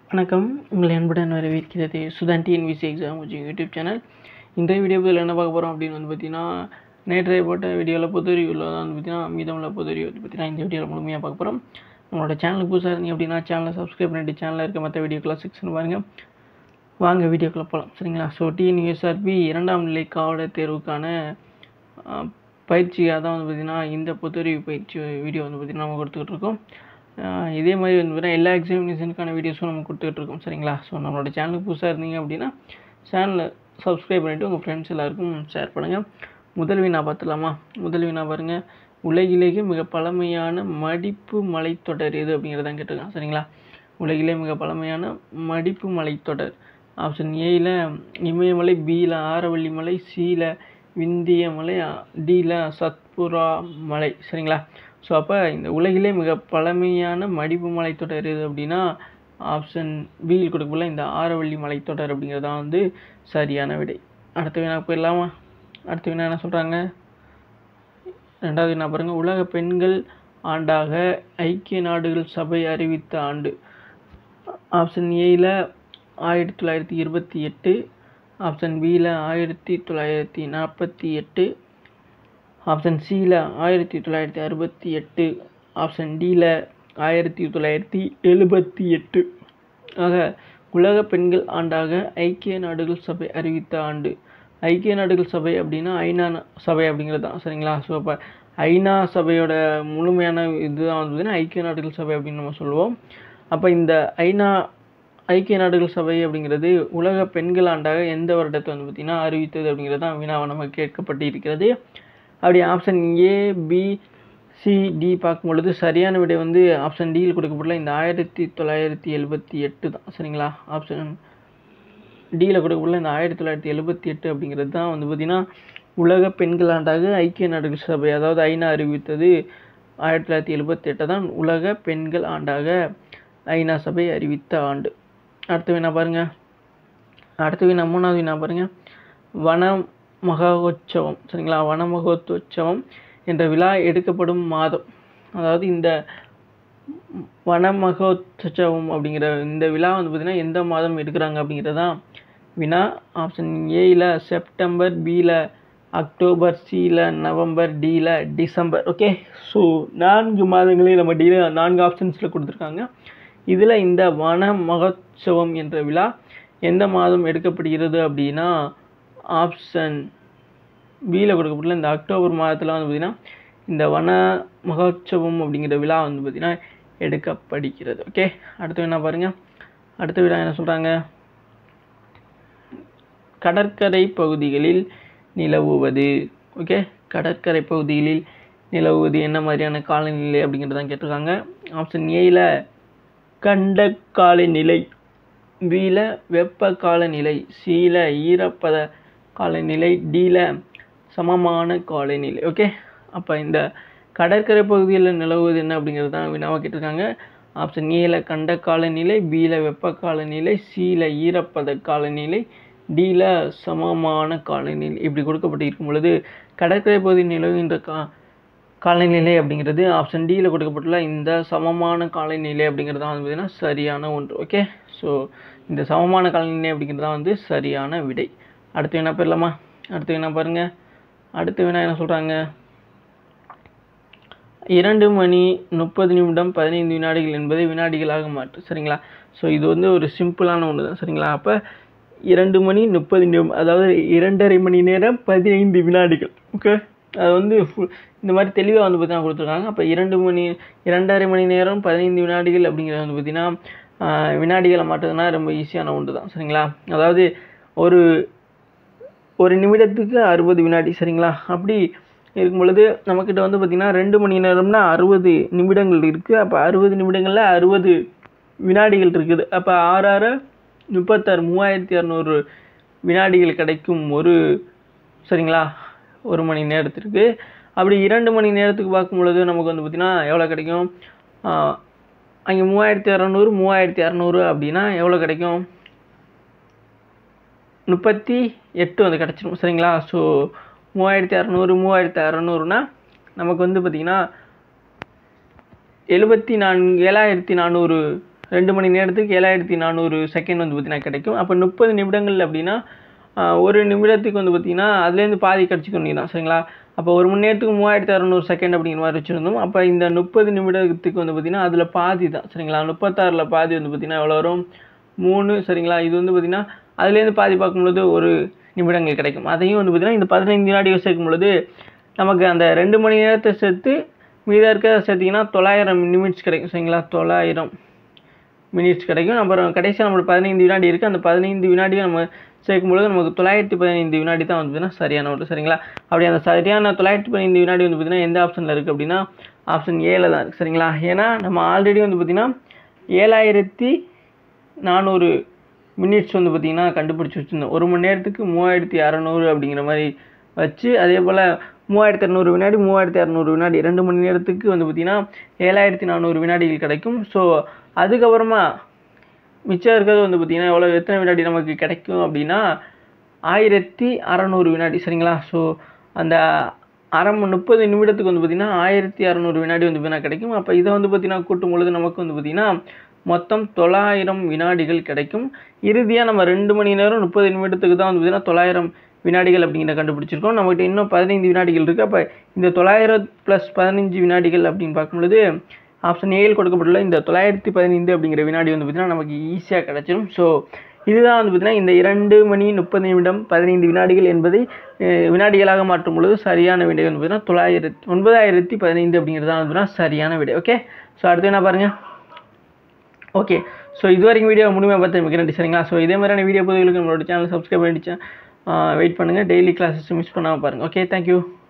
வணக்கம் உங்களை அன்புடன் வரவேற்கிறது Sudhan TNPSC exam coaching YouTube channel இன்றைய வீடியோவில் என்ன பார்க்க போகிறோம் அப்படின்னு வந்து பார்த்தீங்கன்னா நேற்றைய போட்ட வீடியோவில் பொதுறிவில் தான் வந்து பார்த்தீங்கன்னா மீதமுள்ள பொதுறிவு வந்து பார்த்தீங்கன்னா இந்த வீடியோவில் முழுமையாக பார்க்க போகிறோம் உங்களோட சேனலுக்கு புதுசாக இருந்தீங்க அப்படின்னா சேனலை சப்ஸ்கிரைப் பண்ணிட்டு சேனலில் இருக்க மற்ற வீடியோக்கெல்லாம் செக்ஷன் பாருங்கள் வாங்க வீடியோக்குள்ளே போகலாம் சரிங்களா ஸோ டிஎன்யூஎஸ்ஆர்பி இரண்டாம் நிலை காவலர் தேர்வுக்கான ஆஹ், பயிற்சியாக தான் வந்து பார்த்திங்கன்னா இந்த பொதுறிவு பயிற்சி வீடியோ வந்து பார்த்திங்கன்னா நம்ம கொடுத்துக்கிட்டு இருக்கோம் ஆஹ், இதே மாதிரி வந்து பார்த்தீங்கன்னா எல்லா எக்ஸாமினேஷனுக்கான வீடியோஸும் நம்ம கொடுத்துக்கிட்டு இருக்கோம் சரிங்களா ஸோ நம்மளோட சேனலுக்கு புதுசாக இருந்தீங்க அப்படின்னா சேனலை சப்ஸ்கிரைப் பண்ணிவிட்டு உங்கள் ஃப்ரெண்ட்ஸ் எல்லாருக்கும் ஷேர் பண்ணுங்கள் முதல் வினா பார்த்துலாமா முதல் வினா பாருங்கள் உலகிலேயே மிக பழமையான மடிப்பு மலைத்தொடர் எது அப்படிங்கிறதான் கேட்டிருக்கான் சரிங்களா உலகிலே மிக பழமையான மடிப்பு மலைத்தொடர் ஆப்ஷன் ஏயில் இமயமலை பியில் ஆரவள்ளி மலை சியில் விந்திய மலை டியில் சத்புரா மலை சரிங்களா ஸோ அப்போ இந்த உலகிலே மிக பழமையான மடிப்பு மலைத்தொடர் எது அப்படின்னா ஆப்ஷன் பியில் கொடுக்கக்குள்ள இந்த ஆரவள்ளி மலைத்தொடர் அப்படிங்கிறது தான் வந்து சரியான விடை அடுத்த வினா போயிடலாமா அடுத்த வினா என்ன சொல்கிறாங்க ரெண்டாவது என்ன பாருங்க உலக பெண்கள் ஆண்டாக ஐக்கிய நாடுகள் சபை அறிவித்த ஆண்டு ஆப்ஷன் ஏயில் ஆயிரத்தி தொள்ளாயிரத்தி இருபத்தி எட்டு ஆப்ஷன் பியில் ஆயிரத்தி தொள்ளாயிரத்தி நாற்பத்தி எட்டு ஆப்ஷன் சியில் ஆயிரத்தி தொள்ளாயிரத்தி அறுபத்தி எட்டு ஆப்ஷன் டியில் ஆயிரத்தி தொள்ளாயிரத்தி எழுபத்தி எட்டு ஆக உலக பெண்கள் ஆண்டாக ஐக்கிய நாடுகள் சபை அறிவித்த ஆண்டு ஐக்கிய நாடுகள் சபை அப்படின்னா ஐநா ந- சபை அப்படிங்கிறது தான் சரிங்களா ஸோ அப்போ ஐநா சபையோட முழுமையான இதுதான் வந்து பார்த்தீங்கன்னா ஐக்கிய நாடுகள் சபை அப்படின்னு நம்ம சொல்லுவோம் அப்போ இந்த ஐநா ஐக்கிய நாடுகள் சபை அப்படிங்கிறது உலக பெண்கள் ஆண்டாக எந்த வருடத்தை வந்து பார்த்திங்கன்னா அறிவித்தது அப்படிங்கிறது தான் வினாவை நமக்கு கேட்கப்பட்டு இருக்கிறது அப்படி option A B C D பார்க்கும் பொழுது சரியான விடை வந்து ஆப்ஷன் டியில் கொடுக்கப்பட்டுள்ள இந்த ஆயிரத்தி தொள்ளாயிரத்தி எழுபத்தி எட்டு தான் சரிங்களா ஆப்ஷன் டியில் கொடுக்கப்பட்டுள்ள இந்த ஆயிரத்தி தொள்ளாயிரத்தி எழுபத்தி எட்டு அப்படிங்கிறது தான் வந்து பார்த்திங்கன்னா உலக பெண்கள் ஆண்டாக ஐக்கிய நாடுகள் சபை அதாவது ஐநா அறிவித்தது ஆயிரத்தி தொள்ளாயிரத்தி எழுபத்தி எட்டை தான் உலக பெண்கள் ஆண்டாக ஐநா சபை அறிவித்த ஆண்டு அடுத்த வினா பாருங்க அடுத்த வினா மூணாவது வினா பாருங்க வன மகோத்சவம் சரிங்களா வன மகோத்சவம் என்ற விழா எடுக்கப்படும் மாதம் அதாவது இந்த வன மகோத்சவம் அப்படிங்கிற இந்த விழா வந்து பார்த்திங்கன்னா எந்த மாதம் எடுக்கிறாங்க அப்படிங்கிறது தான் வினா ஆப்ஷன் ஏயில் செப்டம்பர் பியில் அக்டோபர் சியில் நவம்பர் டியில் டிசம்பர் ஓகே ஸோ நான்கு மாதங்களே நம்ம டியில் நான்கு ஆப்ஷன்ஸில் கொடுத்துருக்காங்க இதில் இந்த வன மகோத்சவம் என்ற விழா எந்த மாதம் எடுக்கப்படுகிறது அப்படின்னா ஆப்ஷன் பியில் கொடுக்கப்பட்டுள்ள இந்த அக்டோபர் மாதத்தில் வந்து பார்த்திங்கன்னா இந்த வன மகோத்சவம் அப்படிங்கிற விழா வந்து பார்த்திங்கன்னா எடுக்கப்படுகிறது ஓகே அடுத்து என்ன பாருங்கள் அடுத்த விழா என்ன சொல்கிறாங்க கடற்கரை பகுதிகளில் நிலவுவது ஓகே கடற்கரை பகுதிகளில் நிலவுவது என்ன மாதிரியான காலநிலை அப்படிங்கிறது தான் கேட்டிருக்காங்க ஆப்ஷன் ஏயில் கண்ட காலநிலை பியில் வெப்ப காலநிலை சியில் ஈரப்பத காலநிலை டியில் சமமான காலநிலை ஓகே அப்போ இந்த கடற்கரை பகுதியில் நிலவுவது என்ன அப்படிங்கிறது தான் வினாவாக கேட்டிருக்காங்க ஆப்ஷன் ஏல கண்ட காலநிலை பியில் வெப்ப காலநிலை சியில் ஈரப்பத காலநிலை டியில் சமமான காலநிலை இப்படி கொடுக்கப்பட்டு இருக்கும் பொழுது கடற்கரை பகுதியில் நிலவுகின்ற கா காலநிலை அப்படிங்கிறது ஆப்ஷன் டியில் கொடுக்கப்பட்டுள்ள இந்த சமமான காலநிலை அப்படிங்கிறது தான் வந்து பார்த்தீங்கன்னா சரியான ஒன்று ஓகே ஸோ இந்த சமமான காலநிலை அப்படிங்கிறது தான் வந்து சரியான விடை அடுத்து என்ன போயிடலாமா அடுத்து என்ன பாருங்க அடுத்து வேணா என்ன சொல்கிறாங்க இரண்டு மணி முப்பது நிமிடம் பதினைந்து வினாடிகள் என்பதை வினாடிகளாக மாற்று சரிங்களா ஸோ இது வந்து ஒரு சிம்பிளான ஒன்று தான் சரிங்களா அப்போ இரண்டு மணி முப்பது நிமிடம் அதாவது இரண்டரை மணி நேரம் பதினைந்து வினாடிகள் ஓகே அது வந்து full- இந்த மாதிரி தெளிவாக வந்து பார்த்தீங்கன்னா கொடுத்துருக்காங்க அப்போ இரண்டு மணி இரண்டரை மணி நேரம் பதினைந்து வினாடிகள் அப்படிங்கிறது வந்து பார்த்தீங்கன்னா ஆஹ், வினாடிகளை மாற்றுறதுனா ரொம்ப ஈஸியான ஒன்று தான் சரிங்களா அதாவது ஒரு ஒரு நிமிடத்துக்கு அறுபது வினாடி சரிங்களா அப்படி இருக்கும் பொழுது நம்மக்கிட்ட வந்து பார்த்திங்கன்னா ரெண்டு மணி நேரம்னா அறுபது நிமிடங்கள் இருக்குது அப்போ அறுபது நிமிடங்களில் அறுபது வினாடிகள் இருக்குது அப்போ ஆறு ஆறு முப்பத்தாறு மூவாயிரத்தி இரநூறு வினாடிகள் கிடைக்கும் ஒரு சரிங்களா ஒரு மணி நேரத்திற்கு அப்படி இரண்டு மணி நேரத்துக்கு பார்க்கும் பொழுது நமக்கு வந்து பார்த்திங்கன்னா எவ்வளோ கிடைக்கும் அங்கே மூவாயிரத்தி இரநூறு மூவாயிரத்தி இரநூறு அப்படின்னா எவ்வளோ கிடைக்கும் முப்பத்தி எட்டு வந்து கிடச்சிரும் சரிங்களா ஸோ மூவாயிரத்தி அறநூறு மூவாயிரத்தி அறநூறுனா நமக்கு வந்து பார்த்திங்கன்னா எழுபத்தி நான்கு ஏழாயிரத்தி நானூறு ரெண்டு மணி நேரத்துக்கு ஏழாயிரத்தி நானூறு செகண்ட் வந்து பார்த்திங்கன்னா கிடைக்கும் அப்போ முப்பது நிமிடங்கள் அப்படின்னா ஆஹ், ஒரு நிமிடத்துக்கு வந்து பார்த்திங்கன்னா அதுலேருந்து பாதி கிடச்சிக்கணும் தான் சரிங்களா அப்போ ஒரு மணி நேரத்துக்கு மூவாயிரத்தி அறநூறு செகண்ட் அப்படிங்கிற மாதிரி வச்சுருந்தோம் அப்போ இந்த முப்பது நிமிடத்துக்கு வந்து பார்த்திங்கன்னா அதில் பாதி தான் சரிங்களா முப்பத்தாறில் பாதி வந்து பார்த்திங்கன்னா எவ்வளோ வரும் மூணு சரிங்களா இது வந்து பார்த்திங்கன்னா அதுலேருந்து பாதி பார்க்கும்பொழுது ஒரு நிமிடங்கள் கிடைக்கும் அதையும் வந்து பார்த்திங்கன்னா இந்த பதினைந்து வினாடிகள் சேர்க்கும் பொழுது நமக்கு அந்த ரெண்டு மணி நேரத்தை சேர்த்து மீதம் இருக்க சேர்த்திங்கன்னா தொள்ளாயிரம் நிமிட்ஸ் கிடைக்கும் சரிங்களா தொள்ளாயிரம் மினிட்ஸ் கிடைக்கும் அப்புறம் கடைசியாக நம்மளுக்கு பதினைந்து வினாடி இருக்குது அந்த பதினைந்து வினாடியை நம்ம சேர்க்கும்பொழுது நமக்கு தொள்ளாயிரத்தி பதினைந்து வினாடி தான் வந்து பார்த்தீங்கன்னா சரியான ஒரு சரிங்களா அப்படி அந்த சரியான தொள்ளாயிரத்தி பதினைந்து வினாடி வந்து பார்த்திங்கன்னா எந்த ஆப்ஷனில் இருக்குது அப்படின்னா ஆப்ஷன் ஏல தான் இருக்குது சரிங்களா ஏன்னா நம்ம ஆல்ரெடி வந்து பார்த்திங்கன்னா ஏழாயிரத்தி நானூறு மினிட்ஸ் வந்து பார்த்திங்கன்னா கண்டுபிடிச்சி வச்சுருந்தோம் ஒரு மணி நேரத்துக்கு மூவாயிரத்தி அறநூறு அப்படிங்கிற மாதிரி வச்சு அதே போல் மூவாயிரத்தி இரநூறு வினாடி மூவாயிரத்தி இரநூறு வினாடி ரெண்டு மணி நேரத்துக்கு வந்து பார்த்திங்கன்னா ஏழாயிரத்தி நானூறு வினாடிகள் கிடைக்கும் ஸோ அதுக்கப்புறமா மிச்சம் இருக்கிறது வந்து பார்த்திங்கன்னா எவ்வளோ எத்தனை வினாடி நமக்கு கிடைக்கும் அப்படின்னா ஆயிரத்தி அறநூறு வினாடி சரிங்களா ஸோ அந்த அரை மணி முப்பது நிமிடத்துக்கு வந்து பார்த்திங்கன்னா ஆயிரத்தி அறநூறு வினாடி வந்து பார்த்தீங்கன்னா கிடைக்கும் அப்போ இதை வந்து பார்த்திங்கன்னா கூட்டும் பொழுது நமக்கு வந்து பார்த்திங்கன்னா மொத்தம் தொள்ளாயிரம் வினாடிகள் கிடைக்கும் இறுதியாக நம்ம ரெண்டு மணி நேரம் முப்பது நிமிடத்துக்கு தான் வந்து பார்த்திங்கன்னா தொள்ளாயிரம் வினாடிகள் அப்படிங்கிறத கண்டுபிடிச்சிருக்கோம் நம்மகிட்ட இன்னும் பதினைந்து வினாடிகள் இருக்குது அப்போ இந்த தொள்ளாயிரம் ப்ளஸ் பதினஞ்சு வினாடிகள் அப்படின்னு பார்க்கும்பொழுது ஆப்ஷன் ஏயில் கொடுக்கப்பட்டுள்ள இந்த தொள்ளாயிரத்தி பதினைந்து அப்படிங்கிற வினாடி வந்து பார்த்திங்கன்னா நமக்கு ஈஸியாக கிடச்சிரும் ஸோ இதுதான் வந்து பார்த்திங்கன்னா இந்த இரண்டு மணி முப்பது நிமிடம் பதினைந்து வினாடிகள் என்பதை அஹ், வினாடிகளாக மாற்றும் பொழுது சரியான விடை வந்து பார்த்திங்கன்னா தொள்ளாயிரத்தி ஒன்பதாயிரத்தி பதினைந்து அப்படிங்கிறது தான் வந்து பார்த்திங்கன்னா சரியான விடை ஓகே ஸோ அடுத்து என்ன பாருங்கள் ஓகே ஸோ இது வரைக்கும் வீடியோ முழுமையாக பார்த்து மிக நன்றி சரிங்களா ஸோ இதே மாதிரியான வீடியோ பொதுகளுக்கு நம்மளோட சேனல் சப்ஸ்கிரைப் பண்ணிட்டு வெயிட் பண்ணுங்கள் டெய்லி கிளாஸஸ் மிஸ் பண்ணாமல் பாருங்கள் ஓகே தேங்க்யூ